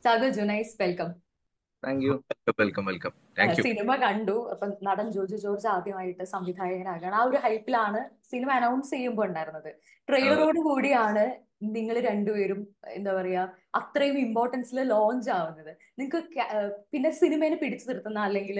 Sagar Junaiz welcome thank you welcome welcome thank you cinema കണ്ടു അപ്പൊ നടൻ ജോജു ജോർജ് ആദ്യമായിട്ട് സംവിധായകനാകാണ് ആ ഒരു ഹൈപ്പിലാണ് സിനിമ അനൗൺസ് ചെയ്യുമ്പോൾ ഉണ്ടായിരുന്നത് ട്രെയിലറോട് കൂടിയാണ് നിങ്ങൾ രണ്ടുപേരും എന്താ പറയാ അത്രയും ഇമ്പോർട്ടൻസിൽ ലോഞ്ച് ആവുന്നത് നിങ്ങൾക്ക് പിന്നെ സിനിമയെ പിടിച്ചു നിർത്തുന്ന അല്ലെങ്കിൽ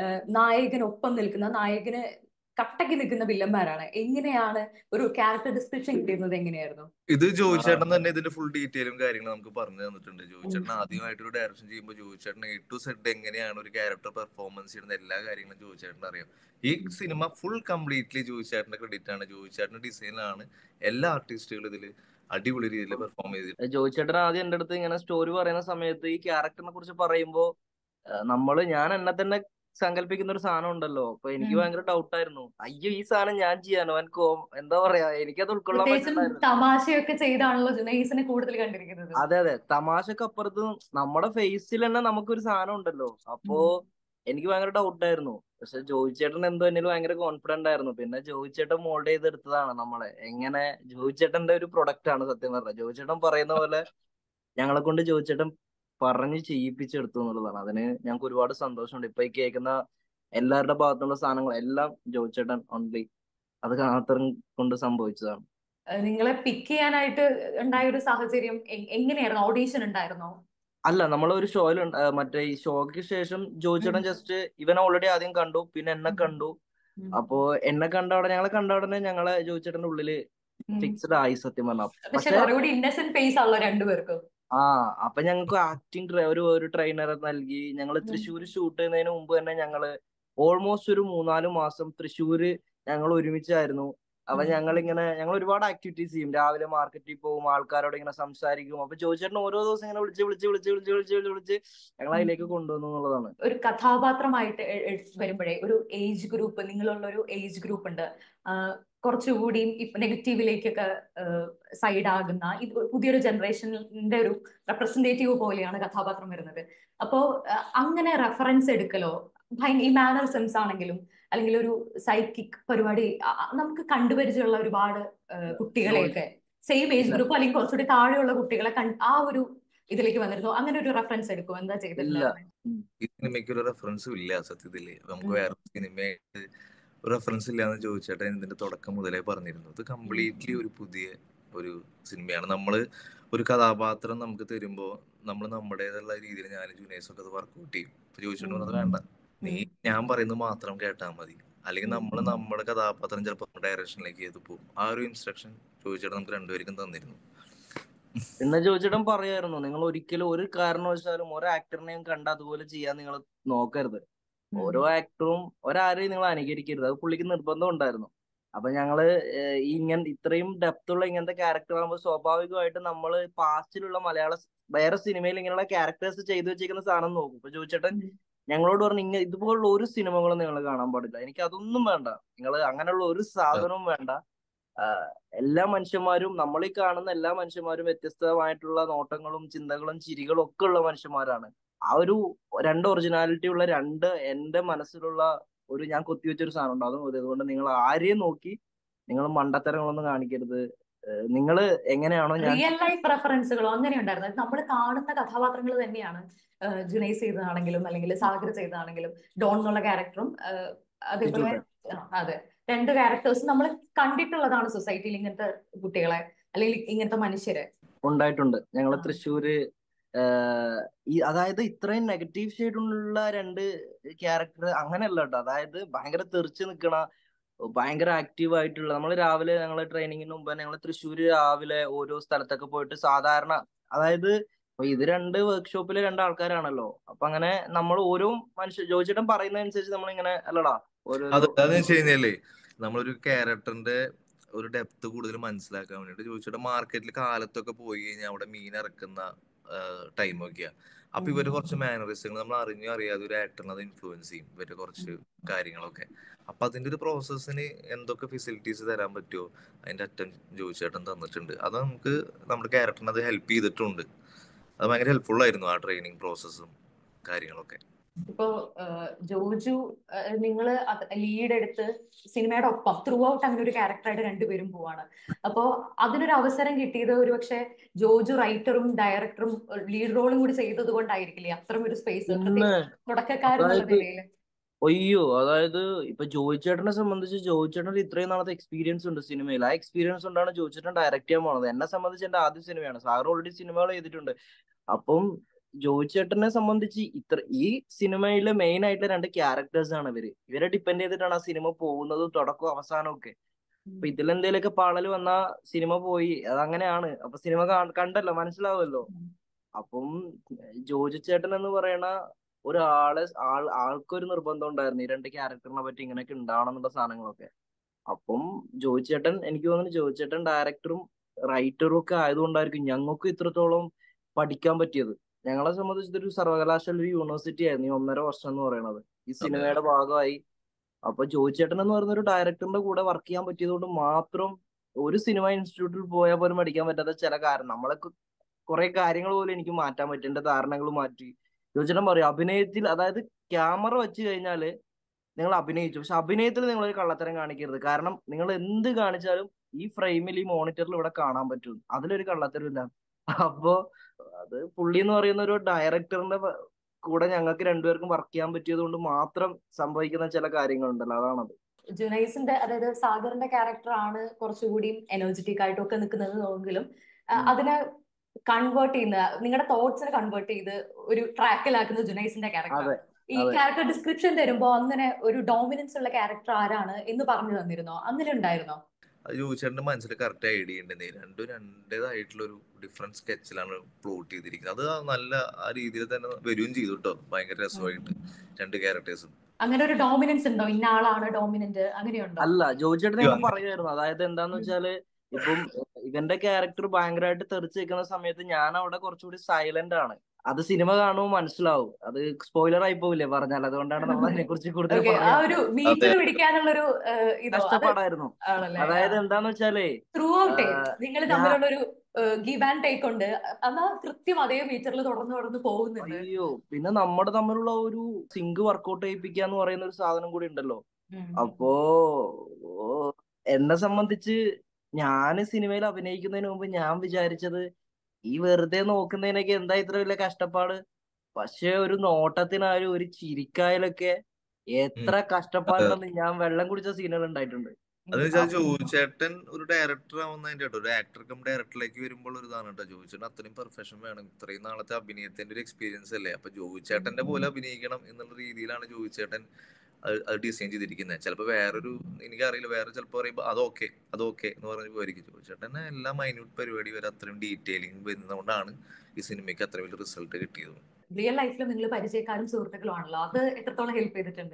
നായകനൊപ്പം നിൽക്കുന്ന നായകന് കട്ടക്ക് നിൽക്കുന്ന വില്ലന്മാരാണ് എങ്ങനെയാണ് ഒരു ക്യാരക്ടർ ഡിസ്ക്രിപ്ഷൻ കിട്ടിയിരുന്നത് എങ്ങനെയായിരുന്നു ഇത് ജോയിച്ചേട്ടൻ തന്നെ ഇതിന്റെ ഫുൾ ഡീറ്റെയിലും കാര്യങ്ങളും നമുക്ക് പറഞ്ഞു തന്നിട്ടുണ്ട് ജോയിച്ചേട്ടൻ ആദ്യമായിട്ട് ഒരു ഡയറക്ഷൻ ചെയ്യുമ്പോൾ ജോയിച്ചേട്ടൻ എ ടു സെഡ് എങ്ങനെയാണ് ഒരു ക്യാരക്ടർ പെർഫോമൻസ് ചെയ്യുന്ന എല്ലാ കാര്യങ്ങളും ജോയിച്ചേട്ടൻ അറിയാം ഈ സിനിമ ഫുൾ കംപ്ലീറ്റ്ലി ജോയിച്ചേട്ടന്റെ ക്രെഡിറ്റ് ആണ് ജോയിച്ചേട്ടന്റെ ഡിസൈനിലാണ് എല്ലാ ആർട്ടിസ്റ്റുകളും ഇതിൽ അടിപൊളി രീതിയിൽ പെർഫോം ചെയ്തിട്ടുണ്ട് ജോയിച്ചേട്ടൻ ആദ്യം എന്റെ അടുത്ത് ഇങ്ങനെ സ്റ്റോറി പറയുന്ന സമയത്ത് ഈ ക്യാരക്ടറിനെ കുറിച്ച് പറയുമ്പോ നമ്മള് ഞാൻ എന്നെ തന്നെ സങ്കല്പിക്കുന്ന ഒരു സാധനം ഉണ്ടല്ലോ അപ്പൊ എനിക്ക് ഭയങ്കര ഡൗട്ട് ആയിരുന്നു അയ്യോ ഈ സാധനം ഞാൻ ചെയ്യാനോ എനിക്ക് എന്താ പറയാ എനിക്കത് ഉൾക്കൊള്ളാൻ പറ്റുന്നുണ്ടായിരുന്നു തമാശയൊക്കെ ചെയ്താണല്ലോ ജുനൈസിനെ കൂടുതൽ കണ്ടിരിക്കുന്നത് അതെ അതെ തമാശക്ക് അപ്പുറത്ത് നമ്മുടെ ഫേസിൽ തന്നെ നമുക്കൊരു സാധനം ഉണ്ടല്ലോ അപ്പോ എനിക്ക് ഭയങ്കര ഡൗട്ട് ആയിരുന്നു പക്ഷെ ജോയിച്ചേട്ടൻ എന്തോ എന്നിൽ ഭയങ്കര കോൺഫിഡന്റ് ആയിരുന്നു പിന്നെ ജോയിച്ചേട്ടൻ മോൾഡ് ചെയ്തെടുത്തതാണ് നമ്മളെ എങ്ങനെ ജോയിച്ചേട്ടന്റെ ഒരു പ്രൊഡക്റ്റ് ആണ് സത്യം പറഞ്ഞത് ജോയിച്ചേട്ടൻ പറയുന്ന പോലെ ഞങ്ങളെ കൊണ്ട് ജോയിച്ചേട്ടൻ പറഞ്ഞ് ചെയ്യിപ്പിച്ചെടുത്തു എന്നുള്ളതാണ് അതിന് ഞങ്ങൾക്ക് ഒരുപാട് സന്തോഷമുണ്ട് ഇപ്പൊ ഈ കേൾക്കുന്ന എല്ലാവരുടെ ഭാഗത്തുള്ള സാധനങ്ങൾ എല്ലാം ജോയിച്ചേട്ടൻ ഓൺലി അത് മാത്രം കൊണ്ട് സംഭവിച്ചതാണ് നിങ്ങളെ പിക്ക് ചെയ്യാനായിട്ട് ഉണ്ടായ ഒരു സാഹചര്യം എങ്ങനെയായിരുന്നു ഓഡീഷൻ ഉണ്ടായിരുന്നോ അല്ല നമ്മൾ ഒരു ഷോയിൽ മറ്റേ ഈ ഷോയ്ക്ക് ശേഷം ജോയിച്ചേട്ടൻ ജസ്റ്റ് ഇവൻ ഓൾറെഡി ആദ്യം കണ്ടു പിന്നെ എന്നെ കണ്ടു അപ്പോ എന്നെ കണ്ട അവിടെ ഞങ്ങളെ കണ്ട ഉടനെ ഞങ്ങളെ ജോയിച്ചേട്ടന്റെ ഉള്ളില് ഫിക്സ്ഡ് ആയി സത്യം പറഞ്ഞാൽ ഇന്നസെന്റ് ഫേസ് ആണല്ലോ രണ്ടുപേർക്കും ആ അപ്പൊ ഞങ്ങൾക്ക് ആക്ടിങ് ഒരു ഒരു ട്രെയിനറെ നൽകി ഞങ്ങൾ തൃശ്ശൂർ ഷൂട്ട് ചെയ്യുന്നതിന് മുമ്പ് തന്നെ ഞങ്ങള് ഓൾമോസ്റ്റ് ഒരു മൂന്നാല് മാസം തൃശ്ശൂര് ഞങ്ങൾ ഒരുമിച്ചായിരുന്നു അപ്പൊ ഞങ്ങൾ ഇങ്ങനെ ഞങ്ങൾ ഒരുപാട് ആക്ടിവിറ്റീസ് ചെയ്യും രാവിലെ മാർക്കറ്റിൽ പോകും ആൾക്കാരോട് ഇങ്ങനെ സംസാരിക്കും അപ്പൊ ചോദിച്ചേട്ടൻ ഓരോ ദിവസം ഇങ്ങനെ വിളിച്ച് വിളിച്ച് വിളിച്ച് വിളിച്ച് വിളിച്ച് വിളിച്ച് വിളിച്ച് ഞങ്ങൾ അതിലേക്ക് കൊണ്ടുവന്നു എന്നുള്ളതാണ് ഒരു കഥാപാത്രമായിട്ട് വരുമ്പോഴേ ഒരു ഏജ് ഗ്രൂപ്പ് നിങ്ങളുള്ള ഒരു ഏജ് ഗ്രൂപ്പ് ഉണ്ട് കുറച്ചുകൂടി ഇപ്പൊ നെഗറ്റീവിലേക്കൊക്കെ സൈഡ് ആകുന്ന ഇത് പുതിയൊരു ജനറേഷനിന്റെ ഒരു റെപ്രസെന്റേറ്റീവ് പോലെയാണ് കഥാപാത്രം വരുന്നത് അപ്പോ അങ്ങനെ റെഫറൻസ് എടുക്കലോ ഈ മാനർ സെൻസ് ആണെങ്കിലും അല്ലെങ്കിൽ ഒരു സൈക്കിക് പരിപാടി നമുക്ക് കണ്ടുപരിചയമുള്ള ഒരുപാട് കുട്ടികളെയൊക്കെ സെയിം ഏജ് ഗ്രൂപ്പ് അല്ലെങ്കിൽ കുറച്ചുകൂടി താഴെയുള്ള കുട്ടികളെ ആ ഒരു ഇതിലേക്ക് വന്നിരുന്നു അങ്ങനെ ഒരു റെഫറൻസ് എടുക്കും എന്താ ചെയ്തിട്ടുള്ളത് ഈ സിനിമയ്ക്ക് ഒരു റെഫറൻസും ഇല്ല സത്യത്തില് നമുക്ക് വേറെ സിനിമയായിട്ട് റെഫറൻസ് ഇല്ലാന്ന് ചോദിച്ചേട്ടൻ ഇതിന്റെ തുടക്കം മുതലേ പറഞ്ഞിരുന്നു ഇത് കംപ്ലീറ്റ്ലി ഒരു പുതിയ ഒരു സിനിമയാണ് നമ്മൾ ഒരു കഥാപാത്രം നമുക്ക് തരുമ്പോൾ നമ്മൾ നമ്മുടേതുള്ള രീതിയിൽ ഞാൻ ജൂനിയേഴ്സ് ഒക്കെ അത് വർക്ക്ഔട്ട് ചെയ്യും ചോദിച്ചിട്ട് അത് വേണ്ട നീ ഞാൻ പറയുന്നത് മാത്രം കേട്ടാൽ മതി അല്ലെങ്കിൽ നമ്മൾ നമ്മുടെ കഥാപാത്രം ചിലപ്പോൾ ഡയറക്ഷനിലേക്ക് ചെയ്ത് പോകും ആ ഒരു ഇൻസ്ട്രക്ഷൻ ചോദിച്ചിട്ട് നമുക്ക് രണ്ടുപേർക്കും തന്നിരുന്നു പിന്നെ ചോദിച്ചിട്ടും പറയായിരുന്നു നിങ്ങൾ ഒരിക്കലും ഒരു കാരണവശാലും ഒരു ആക്ടറിനെയും കണ്ട് അതുപോലെ ചെയ്യാൻ നിങ്ങൾ നോക്കരുത് ഓരോ ആക്ടറും ഒരാരെയും നിങ്ങൾ അനുകരിക്കരുത് അത് പുള്ളിക്ക് നിർബന്ധം ഉണ്ടായിരുന്നു അപ്പൊ ഞങ്ങള് ഇങ്ങനെ ഇത്രയും ഡെപ്ത് ഉള്ള ഇങ്ങനത്തെ ക്യാരക്ടർ ആകുമ്പോൾ സ്വാഭാവികമായിട്ട് നമ്മൾ പാസ്റ്റിലുള്ള മലയാള വേറെ സിനിമയിൽ ഇങ്ങനെയുള്ള ക്യാരക്ടേഴ്സ് ചെയ്തു വെച്ചിരിക്കുന്ന സാധനം നോക്കും ഇപ്പൊ ചോദിച്ചേട്ടൻ ഞങ്ങളോട് പറഞ്ഞു ഇങ്ങനെ ഇതുപോലുള്ള ഒരു സിനിമകളും നിങ്ങൾ കാണാൻ പാടില്ല എനിക്ക് അതൊന്നും വേണ്ട നിങ്ങൾ അങ്ങനെയുള്ള ഒരു സാധനവും വേണ്ട എല്ലാ മനുഷ്യന്മാരും നമ്മൾ ഈ കാണുന്ന എല്ലാ മനുഷ്യന്മാരും വ്യത്യസ്തമായിട്ടുള്ള നോട്ടങ്ങളും ചിന്തകളും ചിരികളും ഒക്കെ ഉള്ള മനുഷ്യന്മാരാണ് ആ ഒരു രണ്ട് ഒറിജിനാലിറ്റി ഉള്ള രണ്ട് എന്റെ മനസ്സിലുള്ള ഒരു ഞാൻ കൊത്തിവെച്ച ഒരു സാധനം ഉണ്ട് അതും അതുകൊണ്ട് നിങ്ങൾ ആരെയും നോക്കി നിങ്ങൾ മണ്ടത്തരങ്ങളൊന്നും കാണിക്കരുത് നിങ്ങൾ എങ്ങനെയാണോ ഞാൻ റിയൽ ലൈഫ് റെഫറൻസുകളോ അങ്ങനെ ഉണ്ടായിരുന്നു നമ്മൾ കാണുന്ന കഥാപാത്രങ്ങൾ തന്നെയാണ് ജുനൈസ് ചെയ്തതാണെങ്കിലും അല്ലെങ്കിൽ സാഗർ ചെയ്തതാണെങ്കിലും ഡോൺ എന്നുള്ള ക്യാരക്ടറും അതേപോലെ അതെ രണ്ട് ക്യാരക്ടേഴ്സ് നമ്മൾ കണ്ടിട്ടുള്ളതാണ് സൊസൈറ്റിയിൽ ഇങ്ങനത്തെ കുട്ടികളെ അല്ലെങ്കിൽ ഇങ്ങനത്തെ മനുഷ്യരെ ഉണ്ടായിട്ടുണ്ട് ഞങ്ങൾ തൃശ്ശൂര് ഈ അതായത് ഇത്രയും നെഗറ്റീവ് ഷെയ്ഡുള്ള രണ്ട് ക്യാരക്ടർ അങ്ങനെയല്ല കേട്ടോ അതായത് ഭയങ്കര തെറിച്ച് നിൽക്കണ ഭയങ്കര ആക്റ്റീവ് ആയിട്ടുള്ള നമ്മൾ രാവിലെ ഞങ്ങൾ ട്രെയിനിങ്ങിന് മുമ്പ് ഞങ്ങൾ തൃശ്ശൂർ രാവിലെ ഓരോ സ്ഥലത്തൊക്കെ പോയിട്ട് സാധാരണ അതായത് ഇത് രണ്ട് വർക്ക്ഷോപ്പിലെ രണ്ട് ആൾക്കാരാണല്ലോ അപ്പൊ അങ്ങനെ നമ്മൾ ഓരോ മനുഷ്യ ജോയിച്ചേട്ടൻ പറയുന്നതനുസരിച്ച് നമ്മൾ ഇങ്ങനെ അല്ലടാ അതെന്താന്ന് വെച്ച് കഴിഞ്ഞാലേ നമ്മളൊരു ക്യാരക്ടറിന്റെ ഒരു ഡെപ്ത് കൂടുതൽ മനസ്സിലാക്കാൻ വേണ്ടിട്ട് ചോദിച്ചിട്ട് മാർക്കറ്റിൽ കാലത്തൊക്കെ പോയി കഴിഞ്ഞാൽ അവിടെ മീൻ ഇറക്കുന്ന ടൈമൊക്കെയാ അപ്പൊ ഇവര് കുറച്ച് മാനറിസങ്ങൾ നമ്മൾ അറിഞ്ഞോ അറിയാതെ ഒരു ആക്ടറിനെ അത് ഇൻഫ്ലുവൻസ് ചെയ്യും ഇവരുടെ കുറച്ച് കാര്യങ്ങളൊക്കെ അപ്പൊ അതിന്റെ ഒരു പ്രോസസ്സിന് എന്തൊക്കെ ഫെസിലിറ്റീസ് തരാൻ പറ്റുമോ അതിന്റെ അറ്റൻ ജോയിച്ചേട്ടൻ തന്നിട്ടുണ്ട് അത് നമുക്ക് നമ്മുടെ ക്യാരക്ടറിന് അത് ഹെൽപ്പ് ചെയ്തിട്ടുണ്ട് അത് ഭയങ്കര ഹെൽപ്ഫുൾ ആയിരുന്നു ആ ട്രെയിനിങ് പ്രോസസ്സും കാര്യങ്ങളൊക്കെ ഇപ്പോ ഏഹ്, ജോജു ഏഹ്, നിങ്ങള് ലീഡ് എടുത്ത് സിനിമയുടെ ഒപ്പം ത്രൂ ഔട്ട് അങ്ങനെ ഒരു ക്യാരക്ടറായിട്ട് രണ്ടുപേരും പോവാണ് അപ്പോ അതിനൊരു അവസരം കിട്ടിയത് ഒരുപക്ഷെ ജോജു റൈറ്ററും ഡയറക്ടറും ലീഡ് റോളും കൂടി ചെയ്തത് കൊണ്ടായിരിക്കില്ലേ അത്രയും ഒരു സ്പേസ് ഇന്ന് തുടക്കക്കാരെന്നുള്ള അതായത് നിലയിൽ അയ്യോ അതായത് ഇപ്പൊ ജോയി ചേട്ടനെ സംബന്ധിച്ച് ജോയി ചേട്ടന് ഇത്രയും നാളത്തെ എക്സ്പീരിയൻസ് ഉണ്ട് സിനിമയിൽ ആ എക്സ്പീരിയൻസ് കൊണ്ടാണ് ജോയി ചേട്ടൻ ഡയറക്റ്റ് ചെയ്യാൻ പോണത് എന്നെ സംബന്ധിച്ച് എന്റെ ആദ്യ സിനിമയാണ് സാർ ഓൾറെഡി സിനിമകൾ ചെയ്തിട്ടുണ്ട് അപ്പം ജോയി ചേട്ടനെ സംബന്ധിച്ച് ഇത്ര ഈ സിനിമയിലെ മെയിൻ ആയിട്ടുള്ള രണ്ട് ക്യാരക്ടേഴ്സ് ആണ് ഇവര് ഇവരെ ഡിപ്പെൻഡ് ചെയ്തിട്ടാണ് ആ സിനിമ പോകുന്നതും തുടക്കവും അവസാനവും ഒക്കെ അപ്പൊ ഇതിലെന്തേലൊക്കെ പാളല് വന്നാ സിനിമ പോയി അതങ്ങനെയാണ് അപ്പൊ സിനിമ കാ- കണ്ടല്ലോ മനസ്സിലാവുമല്ലോ അപ്പം ജോജി ചേട്ടൻ എന്ന് പറയണ ഒരാളെ ആൾ ആൾക്കൊരു നിർബന്ധം ഉണ്ടായിരുന്നു ഈ രണ്ട് ക്യാരക്ടറിനെ പറ്റി ഇങ്ങനെയൊക്കെ ഉണ്ടാവണം എന്നുള്ള സാധനങ്ങളൊക്കെ അപ്പം ജോജി ചേട്ടൻ എനിക്ക് തോന്നുന്നു ജോജി ചേട്ടൻ ഡയറക്ടറും റൈറ്ററും ഒക്കെ ആയതുകൊണ്ടായിരിക്കും ഞങ്ങൾക്ക് ഇത്രത്തോളം പഠിക്കാൻ പറ്റിയത് ഞങ്ങളെ സംബന്ധിച്ച് ഇതൊരു സർവകലാശാല ഒരു യൂണിവേഴ്സിറ്റി ആയിരുന്നു ഈ ഒന്നര വർഷം എന്ന് പറയുന്നത് ഈ സിനിമയുടെ ഭാഗമായി അപ്പൊ ജോജി ചേട്ടൻ എന്ന് പറയുന്ന ഒരു ഡയറക്ടറിന്റെ കൂടെ വർക്ക് ചെയ്യാൻ പറ്റിയത് കൊണ്ട് മാത്രം ഒരു സിനിമ ഇൻസ്റ്റിറ്റ്യൂട്ടിൽ പോയാൽ പോലും പഠിക്കാൻ പറ്റാത്ത ചില കാരണം നമ്മളെ കുറെ കാര്യങ്ങൾ പോലും എനിക്ക് മാറ്റാൻ പറ്റും എന്റെ ധാരണകൾ മാറ്റി ജോജേട്ടൻ പറയും അഭിനയത്തിൽ അതായത് ക്യാമറ വെച്ച് കഴിഞ്ഞാല് നിങ്ങൾ അഭിനയിച്ചു പക്ഷെ അഭിനയത്തിൽ നിങ്ങൾ ഒരു കള്ളത്തരം കാണിക്കരുത് കാരണം നിങ്ങൾ എന്ത് കാണിച്ചാലും ഈ ഫ്രെയിമിൽ ഈ മോണിറ്ററിൽ ഇവിടെ കാണാൻ പറ്റും അതിലൊരു കള്ളത്തരം ഇല്ല അപ്പോ അത് പുള്ളി എന്ന് പറയുന്ന ഒരു ഡയറക്ടറിന്റെ പ- കൂടെ ഞങ്ങൾക്ക് രണ്ടുപേർക്കും വർക്ക് ചെയ്യാൻ പറ്റിയത് കൊണ്ട് മാത്രം സംഭവിക്കുന്ന ചില കാര്യങ്ങളുണ്ടല്ലോ അതാണത് ജുനൈസിന്റെ അതായത് സാഗറിന്റെ ക്യാരക്ടർ ആണ് കുറച്ചുകൂടി എനർജറ്റിക് ആയിട്ടൊക്കെ നിൽക്കുന്നത് എങ്കിലും ആ, ഉം. അതിനെ കൺവേർട്ട് ചെയ്യുന്ന നിങ്ങളുടെ തോട്ട്സിനെ കൺവേർട്ട് ചെയ്ത് ഒരു ട്രാക്കിലാക്കുന്ന ജുനൈസിന്റെ ക്യാരക്ടർ അതെ ഈ അതെ. ക്യാരക്ടർ ഡിസ്ക്രിപ്ഷൻ തരുമ്പോ അങ്ങനെ ഒരു ഡോമിനൻസ് ഉള്ള ക്യാരക്ടർ ആരാണ് എന്ന് പറഞ്ഞു തന്നിരുന്നോ അങ്ങനെ ഉണ്ടായിരുന്നോ അത് ചോദിച്ചേട്ടന്റെ മനസ്സിൽ കറക്റ്റ് ഐഡിയ ഉണ്ട് രണ്ടും രണ്ടേതായിട്ടുള്ള ഒരു ഡിഫറെന്റ് സ്കെച്ചിലാണ് പ്ലോട്ട് ചെയ്തിരിക്കുന്നത് അത് നല്ല ആ രീതിയിൽ തന്നെ വരികയും ചെയ്തു കേട്ടോ ഭയങ്കര രസമായിട്ട് രണ്ട് ക്യാരക്ടേഴ്സും അങ്ങനെ ഒരു ഡോമിനൻസ് ഉണ്ടോ ഇന്ന ആളാണ് ഡോമിനന്റ് അങ്ങനെയുണ്ടോ അല്ല ജോജിയേട്ടൻ അയ്യോ, ഞങ്ങൾ പറയുമായിരുന്നു അതായത് എന്താന്ന് വെച്ചാല് ഇപ്പം ഇവന്റെ ക്യാരക്ടർ ഭയങ്കരമായിട്ട് തെറിച്ച് നിൽക്കുന്ന സമയത്ത് ഞാൻ അവിടെ കുറച്ചുകൂടി സൈലന്റ് ആണ് അത് സിനിമ കാണുമ്പോൾ മനസ്സിലാവും അത് സ്പോയിലർ ആയി പോവില്ലേ പറഞ്ഞാൽ അതുകൊണ്ടാണ് നമ്മൾ അതിനെ കുറിച്ച് കൂടുതൽ ഓക്കെ ആ പറയാൻ ഒരു മീറ്റിൽ പിടിക്കാനുള്ള ഒരു ഇതോ അത് കഷ്ടപ്പാടായിരുന്നു ആണല്ലേ അതായത് എന്താന്ന് വെച്ചാലേ ത്രൂ ഔട്ട് ആ, നിങ്ങൾ ഞാൻ- തമ്മിലുള്ള ഒരു ഗീവ് ആൻഡ് ടേക്ക് ഉണ്ട് എന്നാ കൃത്യം അതേ മീറ്ററിൽ തുടർന്ന് തുടർന്ന് പോകുന്നുണ്ട് അയ്യോ പിന്നെ നമ്മുടെ തമ്മിലുള്ള ഒരു സിങ്ക് വർക്കൗട്ട് ചെയ്യിപ്പിക്കുക എന്ന് പറയുന്ന ഒരു സാധനം കൂടി ഉണ്ടല്ലോ ഉം. അപ്പോ ഓ, എന്നെ സംബന്ധിച്ച് ഞാന് സിനിമയിൽ അഭിനയിക്കുന്നതിന് മുമ്പ് ഞാൻ വിചാരിച്ചത് ഈ വെറുതെ നോക്കുന്നതിനൊക്കെ എന്താ ഇത്ര വലിയ കഷ്ടപ്പാട് പക്ഷെ ഒരു നോട്ടത്തിനായാലും ഒരു ചിരിക്കായാലൊക്കെ എത്ര കഷ്ടപ്പാടുണ്ടെന്ന് ഞാൻ വെള്ളം കുടിച്ച സീനുകൾ ഉണ്ടായിട്ടുണ്ട് അത് വെച്ചാൽ ജോയിച്ചേട്ടൻ ഒരു ഡയറക്ടർ ആവുന്നതിന്റെ കേട്ടോ ഒരു ആക്ടർ കം ഡയറക്ടറിലേക്ക് വരുമ്പോൾ ഒരു ഇതാണ് കേട്ടോ ജോയിച്ചേട്ടൻ അത്രയും പെർഫെക്ഷൻ വേണം ഇത്രയും നാളത്തെ അഭിനയത്തിന്റെ ഒരു എക്സ്പീരിയൻസ് അല്ലേ അപ്പൊ ജോയിച്ചേട്ടന്റെ പോലെ അഭിനയിക്കണം എന്നുള്ള രീതിയിലാണ് ജോയിച്ചേട്ടൻ അത് അത് ഡിസൈൻ ചെയ്തിരിക്കുന്നത് ചിലപ്പോൾ വേറൊരു എനിക്കറിയില്ല വേറെ ചിലപ്പോൾ പറയുമ്പോൾ അത് ഓക്കെ അത് ഓക്കെ എന്ന് പറഞ്ഞ് പോയിരിക്കും ജോയിച്ചേട്ടൻ എല്ലാ മൈന്യൂട്ട് പരിപാടി വരെ അത്രയും ഡീറ്റെയിലിംഗ് വരുന്നതുകൊണ്ടാണ് ഈ സിനിമയ്ക്ക് അത്ര വലിയ റിസൾട്ട് കിട്ടിയത് റിയൽ ലൈഫിൽ നിങ്ങൾ പരിചയക്കാരും സുഹൃത്തുക്കളും ആണല്ലോ അത് എത്രത്തോളം ഹെൽപ്പ് ചെയ്തിട്ടുണ്ട്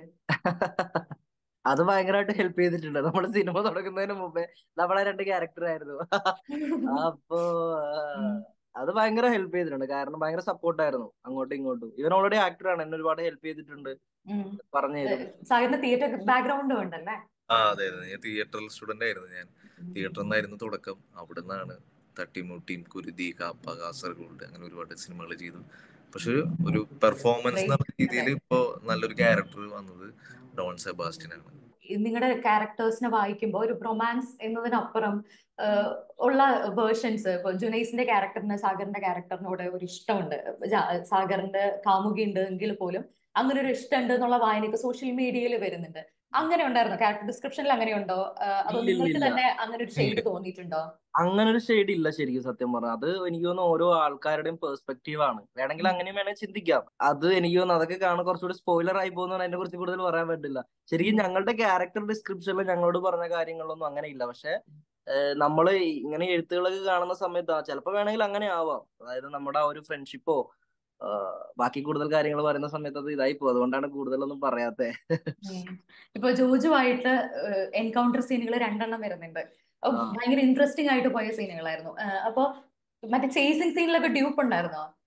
അത് ഭയങ്കരമായിട്ട് ഹെൽപ്പ് ചെയ്തിട്ടുണ്ട് നമ്മൾ സിനിമ തുടങ്ങുന്നതിന് മുമ്പേ നമ്മളെ രണ്ട് ക്യാരക്ടർ ആയിരുന്നു അപ്പോ ആ, അത് ഭയങ്കര ഹെൽപ്പ് ചെയ്തിട്ടുണ്ട് കാരണം ഭയങ്കര സപ്പോർട്ടായിരുന്നു അങ്ങോട്ടും ഇങ്ങോട്ടും ഇവൻ ഓൾറെഡി ആക്ടറാണ് എന്നെ ഒരുപാട് ഹെൽപ്പ് ചെയ്തിട്ടുണ്ട് ഉം. പറഞ്ഞു തരും സാറിന് തിയേറ്റർ ബാക്ക്ഗ്രൗണ്ടും ഉണ്ടല്ലേ ആ അതെ അതെ ഞാൻ തിയേറ്ററിൽ സ്റ്റുഡന്റ് ആയിരുന്നു ഞാൻ തിയേറ്ററിൽ നിന്നായിരുന്നു തുടക്കം അവിടെ നിന്നാണ് തട്ടിമുട്ടിയും കുരുതി കാപ്പ കാസർഗോഡ് അങ്ങനെ ഒരുപാട് സിനിമകൾ ചെയ്തു പക്ഷെ ഒരു ഒരു പെർഫോമൻസ് എന്നുള്ള രീതിയിൽ ഇപ്പോ നല്ലൊരു ക്യാരക്ടർ വന്നത് ഡോൺ സെബാസ്റ്റ്യൻ ആണ് നിങ്ങളുടെ ക്യാരക്ടേഴ്സിനെ വായിക്കുമ്പോൾ ഒരു റൊമാൻസ് എന്നതിനപ്പുറം ആഹ്, ഉള്ള വേർഷൻസ് ഇപ്പൊ ജുനൈസിന്റെ ക്യാരക്ടറിന് സാഗറിന്റെ ക്യാരക്ടറിനോട് ഒരു ഇഷ്ടമുണ്ട് ജാ- സാഗറിന്റെ കാമുകി ഉണ്ട് എങ്കിൽ പോലും അങ്ങനെ ഒരു ഇഷ്ടമുണ്ട് എന്നുള്ള വായനയൊക്കെ സോഷ്യൽ മീഡിയയിൽ വരുന്നുണ്ട് അങ്ങനെ ഉണ്ടായിരുന്നോ ക്യാരക്ടർ ഡിസ്ക്രിപ്ഷനിൽ അങ്ങനെയുണ്ടോ ആഹ്, അതോ ഇല്ല, നിങ്ങൾക്ക് ഇല്ല. തന്നെ അങ്ങനെ ഒരു ഷെയ്ഡ് തോന്നിയിട്ടുണ്ടോ അങ്ങനെ ഒരു ഷെയ്ഡ് ഇല്ല ശരിക്കും സത്യം പറഞ്ഞാൽ അത് എനിക്ക് തോന്നുന്നു ഓരോ ആൾക്കാരുടെയും പെർസ്പെക്റ്റീവ് ആണ് വേണമെങ്കിൽ അങ്ങനെയും വേണമെങ്കിൽ ചിന്തിക്കാം അത് എനിക്ക് തോന്നുന്നു അതൊക്കെ കാണാൻ കുറച്ചുകൂടി സ്പോയിലർ ആയി പോകുന്നതുകൊണ്ട് അതിനെ കുറിച്ച് കൂടുതൽ പറയാൻ പറ്റില്ല ശരിക്കും ഞങ്ങളുടെ ക്യാരക്ടർ ഡിസ്ക്രിപ്ഷനിൽ ഞങ്ങളോട് പറഞ്ഞ കാര്യങ്ങളൊന്നും അങ്ങനെ ഇല്ല പക്ഷെ നമ്മൾ ഇങ്ങനെ എഴുത്തുകളൊക്കെ കാണുന്ന സമയത്ത് ചിലപ്പോൾ വേണമെങ്കിൽ അങ്ങനെ ആവാം അതായത് നമ്മുടെ ആ ഒരു ഫ്രണ്ട്ഷിപ്പോ ബാക്കി കൂടുതൽ കാര്യങ്ങൾ പറയുന്ന സമയത്ത് അത് ഇതായി പോകും അതുകൊണ്ടാണ് കൂടുതലൊന്നും പറയാത്തെ ഉം. ഇപ്പൊ ജോജുവായിട്ട് എൻകൗണ്ടർ സീനുകൾ രണ്ടെണ്ണം വരുന്നുണ്ട് അപ്പൊ ആ. ഭയങ്കര ഇൻട്രസ്റ്റിംഗ് ആയിട്ട് പോയ സീനുകളായിരുന്നു ആഹ് അപ്പൊ മറ്റേ ചേസിങ് സീനിലൊക്കെ ഡ്യൂപ്പ് ഉണ്ടായിരുന്നോ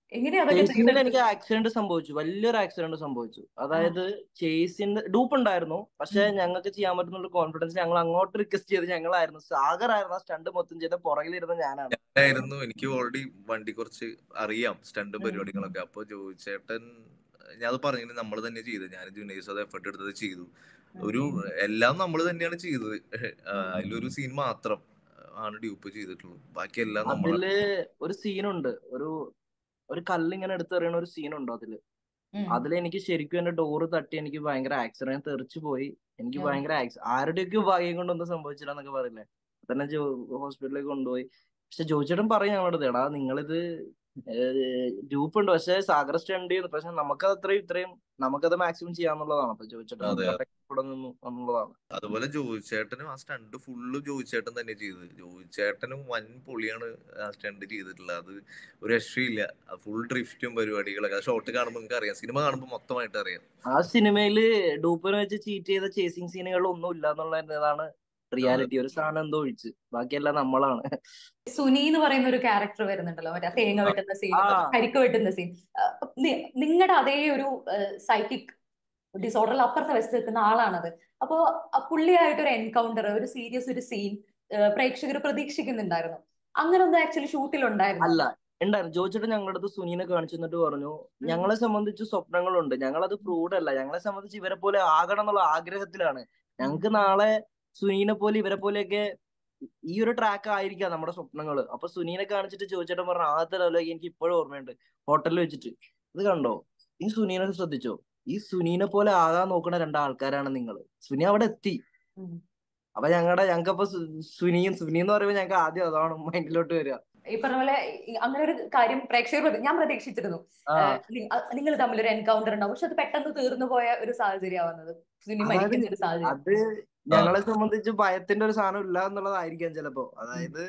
എങ്ങനെയാ അതൊക്കെ ചേസിങ്ങിൽ ചെയ്തെടുത്തത് എനിക്ക് ആക്സിഡന്റ് സംഭവിച്ചു വലിയൊരു ആക്സിഡന്റ് സംഭവിച്ചു അതായത് ചേസിന്റെ ഡൂപ്പ് ഉണ്ടായിരുന്നു പക്ഷെ ഉം. ഞങ്ങൾക്ക് ചെയ്യാൻ പറ്റുന്ന കോൺഫിഡൻസ് ഞങ്ങൾ അങ്ങോട്ട് റിക്വസ്റ്റ് ചെയ്ത് ഞങ്ങളായിരുന്നു സാഗർ ആയിരുന്നു ആ സ്റ്റണ്ട് മൊത്തം ചെയ്ത പുറകിലിരുന്ന ഞാനാണ് ഞാനായിരുന്നു എനിക്ക് ഓൾറെഡി വണ്ടി കുറച്ച് അറിയാം സ്റ്റണ്ടും ഉം. പരിപാടികളൊക്കെ അപ്പൊ ജോയിച്ചേട്ടൻ ഞാൻ അത് പറഞ്ഞു നമ്മൾ തന്നെ ചെയ്തത് ഞാൻ ജൂനിയേഴ്സ് അത് എഫർട്ട് എടുത്തത് ചെയ്തു ഒരു എല്ലാം നമ്മൾ തന്നെയാണ് ചെയ്തത് ആ, അതിലൊരു സീൻ മാത്രം ആണ് ഡ്യൂപ്പ് ചെയ്തിട്ടുള്ളൂ ബാക്കി എല്ലാം നമ്മൾ അതില് ഒരു സീനുണ്ട് ഒരു ഒരു കല്ലിങ്ങനെ എടുത്തെറിയണ ഒരു സീനുണ്ട് അതില് ഉം. അതിൽ എനിക്ക് ശരിക്കും എന്റെ ഡോറ് തട്ടി എനിക്ക് ഭയങ്കര ആക്സിഡന്റ് തെറിച്ചു പോയി എനിക്ക് ഉം. ഭയങ്കര ആക്സി ആരുടെയൊക്കെ ഭാഗ്യം കൊണ്ടൊന്നും സംഭവിച്ചില്ല എന്നൊക്കെ പറയില്ലേ തന്നെ ഹോസ്പിറ്റലിലേക്ക് കൊണ്ടുപോയി പക്ഷെ ജോയിച്ചേട്ടൻ പറയും ഞങ്ങളോട് എടാ നിങ്ങളിത് ഗ്രൂപ്പ് ഉണ്ട് പക്ഷെ സാഗർ സ്റ്റണ്ട് ചെയ്യുന്നു പക്ഷെ നമുക്കത് അത്രയും ഇത്രയും നമുക്കത് മാക്സിമം ചെയ്യാന്നുള്ളതാണ് അപ്പൊ ജോയിച്ചേട്ടൻ അതെ. കൂടെ നിന്നു എന്നുള്ളതാണ് അതുപോലെ ജോയിച്ചേട്ടനും ആ സ്റ്റണ്ട് ഫുള്ള് ജോയിച്ചേട്ടൻ തന്നെ ചെയ്തത് ജോയിച്ചേട്ടനും വൻ പൊളിയാണ് ആ സ്റ്റണ്ട് ചെയ്തിട്ടുള്ളത് അത് ഒരു രക്ഷയില്ല ഫുൾ ഡ്രിഫ്റ്റും പരിപാടികളൊക്കെ ഷോട്ട് കാണുമ്പോൾ നിങ്ങൾക്ക് അറിയാം സിനിമ കാണുമ്പോൾ മൊത്തമായിട്ട് അറിയാം ആ സിനിമയില് ഡൂപ്പിനെ വെച്ച് ചീറ്റ് ചെയ്ത ചേസിങ് സീനുകൾ ഒന്നും ഇല്ല എന്നുള്ളതാണ് റിയാലിറ്റി ഒരു സാധനം എന്തോ ഒഴിച്ച് ബാക്കിയെല്ലാം നമ്മളാണ് സുനി എന്ന് പറയുന്ന ഒരു ക്യാരക്ടർ വരുന്നുണ്ടല്ലോ മറ്റേ തേങ്ങ വെട്ടുന്ന സീൻ ആ. കരിക്ക് വെട്ടുന്ന സീൻ നിങ്ങളുടെ അതേ ഒരു സൈക്കിക് ഡിസോർഡറിൽ അപ്പുറത്തെ വശത്ത് നിൽക്കുന്ന ആളാണത് അപ്പോ ആ പുള്ളിയായിട്ട് ഒരു എൻകൗണ്ടർ ഒരു സീരിയസ് ഒരു സീൻ പ്രേക്ഷകർ പ്രതീക്ഷിക്കുന്നുണ്ടായിരുന്നു അങ്ങനെ ഒന്നും ആക്ച്വലി ഷൂട്ടിൽ ഉണ്ടായിരുന്നു അല്ല ഉണ്ടായിരുന്നു ജോയിച്ചേട്ടൻ ഞങ്ങളുടെ അടുത്ത് സുനീനെ കാണിച്ചു തന്നിട്ട് പറഞ്ഞു ഞങ്ങളെ സംബന്ധിച്ച് സ്വപ്നങ്ങളുണ്ട് ഞങ്ങളത് പ്രൂവ്ഡ് അല്ല ഞങ്ങളെ സംബന്ധിച്ച് ഇവരെ പോലെ ആകണം എന്നുള്ള ആഗ്രഹത്തിലാണ് ഞങ്ങൾക്ക് നാളെ സുനീനെ പോലെ ഇവരെ പോലെയൊക്കെ ഈ ഒരു ട്രാക്ക് ആയിരിക്കാം നമ്മുടെ സ്വപ്നങ്ങള് അപ്പൊ സുനീനെ കാണിച്ചിട്ട് ചോദിച്ചേട്ടൻ പറഞ്ഞ ആദ്യത്തെ ലെവലേക്ക് എനിക്ക് ഇപ്പോഴും ഓർമ്മയുണ്ട് ഹോട്ടലിൽ വെച്ചിട്ട് ഇത് കണ്ടോ ഈ സുനീനെ ശ്രദ്ധിച്ചോ ഈ സുനീനെ പോലെ ആകാൻ നോക്കുന്ന രണ്ടാൾക്കാരാണ് നിങ്ങൾ സുനി അവിടെ എത്തി ഉം. അപ്പൊ ഞങ്ങളുടെ ഞങ്ങൾക്കപ്പൊ സുനിയും സുനി എന്ന് പറയുമ്പോ ഞങ്ങൾക്ക് ആദ്യം അതാണ് മൈൻഡിലോട്ട് വരിക ഈ പറഞ്ഞ പോലെ ഈ- അങ്ങനെ ഒരു കാര്യം പ്രേക്ഷകർ പ്രതി- ഞാൻ പ്രതീക്ഷിച്ചിരുന്നു ആ നിങ്ങൾ തമ്മിൽ ഒരു എൻകൗണ്ടർ ഉണ്ടാവും പക്ഷെ അത് പെട്ടെന്ന് തീർന്നു പോയ ഒരു സാഹചര്യമാവുന്നത് സുനി അതായത് മരിക്കുന്ന ഒരു സാഹചര്യം അത് ഞങ്ങളെ സംബന്ധിച്ച് ഭയത്തിന്റെ ഒരു സാധനം ഇല്ല എന്നുള്ളതായിരിക്കാം ചിലപ്പോ അതായത്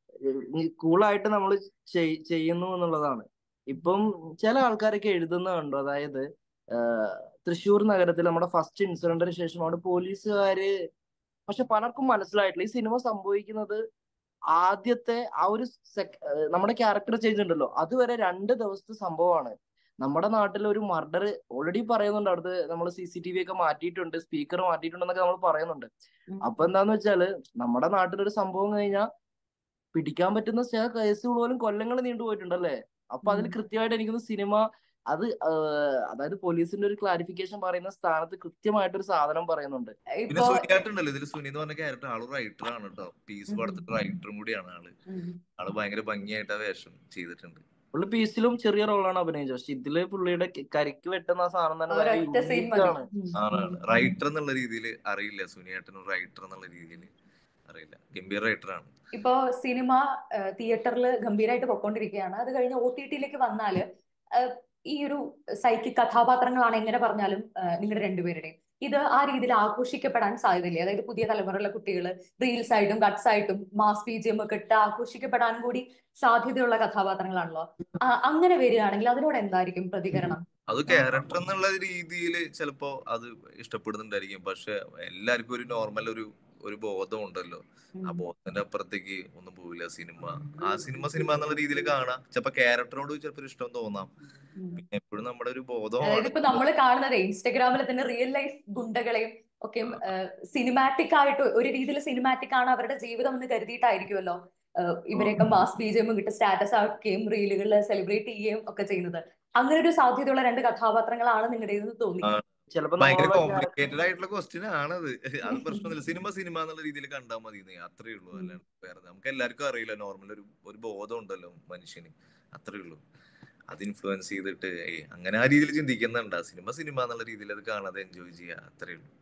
കൂളായിട്ട് നമ്മൾ ചെയ്യുന്നു എന്നുള്ളതാണ് ഇപ്പം ചില ആൾക്കാരൊക്കെ എഴുതുന്ന കണ്ടു അതായത് ആഹ് തൃശ്ശൂർ നഗരത്തിൽ നമ്മുടെ ഫസ്റ്റ് ഇൻസിഡന്റിന് ശേഷം അവിടെ പോലീസുകാര് പക്ഷെ പലർക്കും മനസ്സിലായിട്ടില്ല ഈ സിനിമ സംഭവിക്കുന്നത് ആദ്യത്തെ ആ ഒരു sec- ആഹ് നമ്മുടെ ക്യാരക്ടർ ചേഞ്ച് ഉണ്ടല്ലോ അതുവരെ രണ്ട് ദിവസത്തെ സംഭവമാണ് നമ്മുടെ നാട്ടിൽ ഒരു മർഡർ ഓൾറെഡി പറയുന്നുണ്ട് അവിടുത്തെ നമ്മൾ സി സി ടി വി ഒക്കെ മാറ്റിയിട്ടുണ്ട് സ്പീക്കർ മാറ്റിയിട്ടുണ്ടെന്നൊക്കെ നമ്മൾ പറയുന്നുണ്ട് ഉം. അപ്പൊ എന്താന്ന് വെച്ചാല് നമ്മുടെ നാട്ടിലൊരു സംഭവം കഴിഞ്ഞാൽ പിടിക്കാൻ പറ്റുന്ന ചില കേസുകൾ പോലും കൊല്ലങ്ങൾ നീണ്ടുപോയിട്ടുണ്ടല്ലേ അപ്പൊ അതിൽ ഉം. കൃത്യമായിട്ട് എനിക്കൊന്ന് സിനിമ അത് ആഹ് അതായത് പോലീസിന്റെ ഒരു ക്ലാരിഫിക്കേഷൻ പറയുന്ന സ്ഥാനത്ത് കൃത്യമായിട്ടൊരു സാധനം പറയുന്നുണ്ട് പിന്നെ ഇപ്പൊ സുനിയായിട്ടുണ്ടല്ലോ ഇതിൽ സുനി എന്ന് പറഞ്ഞ ക്യാരക്ടർ ആള് റൈറ്റർ ആണ് കേട്ടോ പീസ് ഉം. പടത്തിന്റെ റൈറ്ററും കൂടിയാണ് ആള് ഉം. ആള് ഭയങ്കര ഭംഗിയായിട്ട് ആ വേഷം ചെയ്തിട്ടുണ്ട് പുള്ളി പീസിലും ചെറിയ റോളാണ് അഭിനയിച്ചത് പക്ഷെ ഇതില് പുള്ളിയുടെ ക- കരിക്ക് വെട്ടുന്ന ആ സാധനം തന്നെ ആ ഭയങ്കര ഒരൊറ്റ സീൻ unique മതി ആണ് ഉം. ആണ് ഉം. ആണ് റൈറ്റർ എന്നുള്ള രീതിയിൽ അറിയില്ല സുനിയേട്ടനും റൈറ്റർ എന്നുള്ള രീതിയിൽ അറിയില്ല ഗംഭീർ റൈറ്റർ ആണ് ഇപ്പോ സിനിമ തിയേറ്ററിൽ ഗംഭീരമായിട്ട് പൊക്കോണ്ടിരിക്കുകയാണ് അത് കഴിഞ്ഞ് ഒ ടി ടിയിലേക്ക് വന്നാല് ആഹ് ഈ ഒരു സൈക്കിക് കഥാപാത്രങ്ങളാണ് എങ്ങനെ പറഞ്ഞാലും നിങ്ങളുടെ രണ്ടുപേരുടെയും ഇത് ആ രീതിയിൽ ആഘോഷിക്കപ്പെടാൻ സാധ്യതയില്ലേ അതായത് പുതിയ തലമുറയിലെ കുട്ടികൾ റീൽസ് ആയിട്ടും കട്ട്സ് ആയിട്ടും മാസ് ബി ജി എം ഒക്കെ ഇട്ട് ആഘോഷിക്കപ്പെടാൻ കൂടി സാധ്യതയുള്ള കഥാപാത്രങ്ങളാണല്ലോ ആ, അങ്ങനെ വരികയാണെങ്കിൽ അതിനോട് എന്തായിരിക്കും പ്രതികരണം അത് ക്യാരക്ടർ എന്നുള്ള രീതിയിൽ ചിലപ്പോ അത് ഇഷ്ടപ്പെടുന്നുണ്ടായിരിക്കും പക്ഷെ എല്ലാവർക്കും ഒരു നോർമൽ ഒരു ഒരു ബോധം ഉണ്ടല്ലോ ആ ഉം. ബോധത്തിന്റെ അപ്പുറത്തേക്ക് ഒന്നും പോവില്ല സിനിമ ആ സിനിമ സിനിമ എന്നുള്ള രീതിയിൽ കാണാം ചിലപ്പോ ക്യാരക്ടറിനോട് ചിലപ്പോ ഒരു ഇഷ്ടം തോന്നാം ഉം. പിന്നെ എപ്പോഴും നമ്മുടെ ഒരു അതായത് ബോധമാണ് ഇപ്പൊ നമ്മൾ കാണുന്നത് ഇൻസ്റ്റഗ്രാമിൽ തന്നെ റിയൽ ലൈഫ് ഗുണ്ടകളെയും ഒക്കെ സിനിമാറ്റിക് ആയിട്ട് ഒരു രീതിയിൽ സിനിമാറ്റിക് ആണ് അവരുടെ ജീവിതം എന്ന് കരുതിയിട്ടായിരിക്കുമല്ലോ ആഹ് ഇവരെയൊക്കെ മാസ് ബി ജി എം കിട്ടി സ്റ്റാറ്റസ് ആക്കുകയും റീലുകളിൽ സെലിബ്രേറ്റ് ചെയ്യുകയും ഒക്കെ ചെയ്യുന്നത് അങ്ങനെ ഒരു സാധ്യതയുള്ള രണ്ട് കഥാപാത്രങ്ങളാണ് നിങ്ങളുടെ തോന്നി ആ. ചിലപ്പോ ഭയങ്കര നമ്മളോട് കോംപ്ലിക്കേറ്റഡ് ആയിട്ടുള്ള ക്വസ്റ്റ്യൻ ആണത് അത് പ്രശ്നമൊന്നുമില്ല സിനിമ സിനിമ എന്നുള്ള രീതിയിൽ കണ്ടാൽ മതി എന്നേ. അത്രേ ഉള്ളൂ അല്ലാണ്ട് വേറെ നമുക്ക് എല്ലാവർക്കും അറിയില്ല നോർമൽ ഒരു ഒരു ബോധം ഉണ്ടല്ലോ മനുഷ്യന് അത്രേ ഉള്ളൂ അത് ഇൻഫ്ലുവൻസ് ചെയ്തിട്ട് ഏയ് അങ്ങനെ ആ രീതിയിൽ ചിന്തിക്കുന്നുണ്ട് സിനിമ സിനിമ എന്നുള്ള രീതിയിൽ അത് കാണാതെ എൻജോയ് ചെയ്യുക അത്രേ ഉള്ളൂ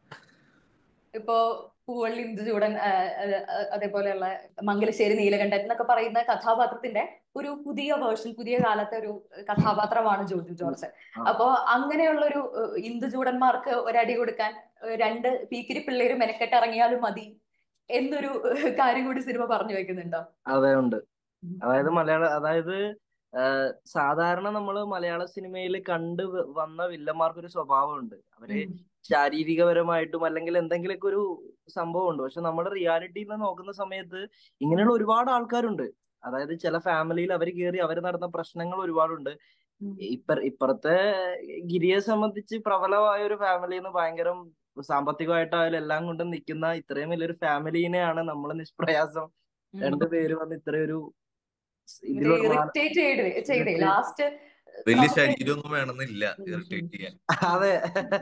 ഇപ്പോ പൂവള്ളി ഇന്ദുചൂടൻ ആഹ് ആഹ് ആഹ് അതേപോലെയുള്ള മംഗലശ്ശേരി നീലകണ്ഠൻ എന്നൊക്കെ പറയുന്ന കഥാപാത്രത്തിന്റെ ഒരു പുതിയ വേർഷൻ പുതിയ കാലത്തെ ഒരു കഥാപാത്രമാണ് ജോജു ജോർജ് ആ. അപ്പോ അങ്ങനെയുള്ള ഒരു ഇന്ദുചൂടന്മാർക്ക് ഒരടി കൊടുക്കാൻ ഏഹ് രണ്ട് പീക്കിരി പിള്ളേര് മെനക്കെട്ട് ഇറങ്ങിയാലും മതി എന്നൊരു ഏഹ് കാര്യം കൂടി സിനിമ പറഞ്ഞു വെക്കുന്നുണ്ടോ അതെ ഉണ്ട് അതായത് മലയാള അതായത് ആഹ് സാധാരണ നമ്മള് മലയാള സിനിമയിൽ കണ്ട് വ- വന്ന വില്ലന്മാർക്ക് ഒരു സ്വഭാവമുണ്ട് അവര് ഉം. ശാരീരികപരമായിട്ടും അല്ലെങ്കിൽ എന്തെങ്കിലുമൊക്കെ ഒരു സംഭവമുണ്ട് പക്ഷെ നമ്മുടെ റിയാലിറ്റിയിൽ നോക്കുന്ന സമയത്ത് ഇങ്ങനെയുള്ള ഒരുപാട് ആൾക്കാരുണ്ട് അതായത് ചില ഫാമിലിയിൽ അവർ കയറി അവർ നടന്ന പ്രശ്നങ്ങൾ ഒരുപാടുണ്ട് ഉം. ഇപ്പ ഇപ്പുറത്തെ ഗിരിയെ സംബന്ധിച്ച് പ്രബലമായ ഒരു ഫാമിലിന്ന് ഭയങ്കര സാമ്പത്തികമായിട്ടായാലും എല്ലാം കൊണ്ടും നിൽക്കുന്ന ഇത്രയും വലിയൊരു ഫാമിലിനെയാണ് നമ്മൾ നിഷ്പ്രയാസം ഉം. രണ്ടുപേര് വന്ന് ഇത്രയൊരു ഇവരെ ഇതിലോട്ട് മാറി ഇറിറ്റേറ്റ് ചെയ്ത് ചെയ്തേ Irritate. ലാസ്റ്റ് വലിയ ശരീരമൊന്നും വേണമെന്നില്ല ഉം, ഇറിറ്റേറ്റ് ചെയ്യാൻ അതെ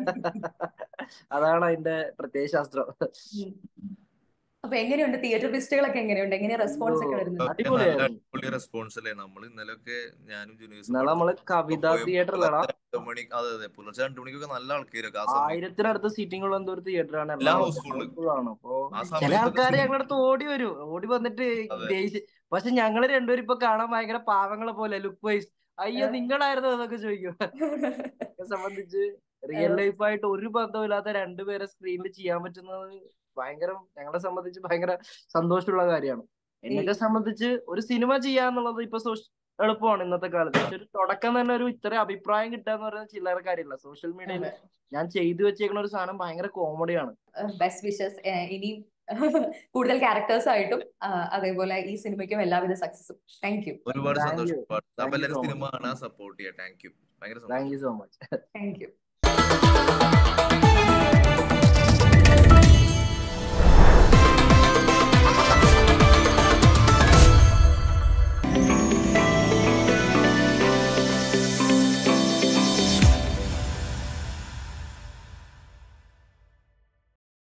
അതാണ് അതിന്റെ പ്രത്യയശാസ്ത്രം അപ്പൊ എങ്ങനെയുണ്ട് തിയേറ്റർ വിസിറ്റുകളൊക്കെ എങ്ങനെയുണ്ട് എങ്ങനെയാ റെസ്പോൺസ് ഒക്കെ അയ്യോ, വരുന്നത് ഒക്കെ നല്ല അടിപൊളിയായിരുന്നു അടിപൊളി റെസ്പോൺസ് അല്ലേ നമ്മൾ ഇന്നലെയൊക്കെ ഞാനും ജുനീസും ഇന്നലെ നമ്മള് കവിത തിയേറ്ററിലടാ രണ്ട് മണി അതെ അതെ പുലർച്ചെ രണ്ടു മണിക്കൊക്കെ നല്ല ആൾക്കാരൊക്കെ ആ സമയത്ത് ആയിരത്തിനടുത്ത് സീറ്റിംഗ് ഉള്ള എന്തോ ഒരു തിയേറ്ററാണ് എല്ലാം എറണാകുളത്ത് housefull. Housefull ആണ് അപ്പൊ ആ ചില സമയത്തൊക്കെ ആൾക്കാർ cinema- ഞങ്ങളുടെ അടുത്ത് ഓടി വരും ഓടി വന്നിട്ട് അതെ. ദേഷ്യം പക്ഷെ ഞങ്ങള് രണ്ടുപേരും ഇപ്പൊ കാണാൻ ഭയങ്കര പാവങ്ങളെ പോലെ ലുക്ക് വൈസ് അയ്യോ ഏഹ്. നിങ്ങളായിരുന്നു എന്നൊക്കെ ചോദിക്കും എന്നെ സംബന്ധിച്ച് റിയൽ ലൈഫായിട്ട് ഒരു ബന്ധമില്ലാത്ത രണ്ടുപേരെ സ്ക്രീനിൽ ചെയ്യാൻ പറ്റുന്നത് ഭയങ്കര ഞങ്ങളെ സംബന്ധിച്ച് ഭയങ്കര സന്തോഷമുള്ള കാര്യമാണ് എന്നെയൊക്കെ സംബന്ധിച്ച് ഒരു സിനിമ ചെയ്യാന്നുള്ളത് ഇപ്പൊ സോഷ്യ എളുപ്പമാണ് ഇന്നത്തെ കാലത്ത് പക്ഷെ ഒരു തുടക്കം തന്നെ ഒരു ഇത്ര അഭിപ്രായം കിട്ടാന്ന് പറയുന്നത് ചില്ലറ കാര്യമില്ല സോഷ്യൽ മീഡിയയിൽ ഞാൻ ചെയ്തു വെച്ചേക്കുന്ന ഒരു സാധനം ഭയങ്കര കോമഡിയാണ് ബെസ്റ്റ് വിഷസ് ഇനി കൂടുതൽ ക്യാരക്ടേഴ്സ് ആയിട്ടും ആ, അതേപോലെ ഈ സിനിമയ്ക്കും എല്ലാവിധ സക്സസും താങ്ക് യു ഒരുപാട് Thank സന്തോഷം you. ഒരുപാട്. Thank അപ്പൊ you എല്ലാവരും so സിനിമ കാണാൻ സപ്പോർട്ട് ചെയ്യാം താങ്ക് യു ഭയങ്കര സന്തോഷം thank you so much thank U